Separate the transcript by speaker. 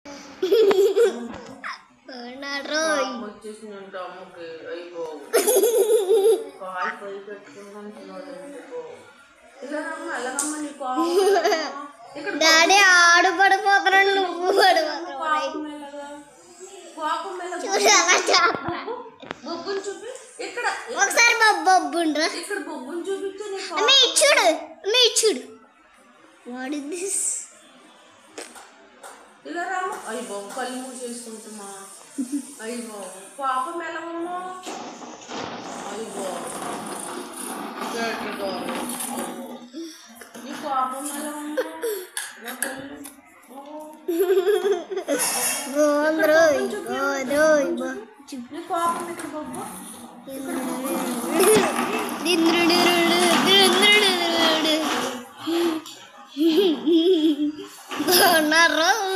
Speaker 1: బాగున్నాడు
Speaker 2: వచ్చేసింది అంటే అమ్మకి అయిపో కాలు పై పెట్టుకుంటాను ఇలా రమ్మ ఎలా రమ్మ నీ పాపం ఇక్కడ
Speaker 1: డాడీ ఆడు పడిపోతున్నాడు నువ్వు పడిపోతున్నావు
Speaker 2: పాపం ఎలాగా పాపం ఎలాగా
Speaker 1: చూడు అలా చేస్తా.
Speaker 2: బొబ్బుని చూపి ఇక్కడ
Speaker 1: ఒకసారి మా బొబ్బుండ్రా
Speaker 2: ఇక్కడ బొబ్బుని చూపించు నీ పాపం
Speaker 1: అమ్మ ఇచ్చుడు అమ్మ ఇచ్చుడు వాట్ ఇస్ దిస్
Speaker 2: ఇలా రామ అయ్యి బాబు కళ్ళు మూసేసుకుంటుమా అయ్యి బాబు పాపం ఎలా ఉన్నావు అయ్యి బాబు గట్టి బాబు నీ పాపం ఎలా ఉన్నావు నా కళ్ళు ఓ.
Speaker 1: గోంద్రో గోంద్రో
Speaker 2: నీ పాపం ఇక్కడ బాబు
Speaker 1: బాగున్నారు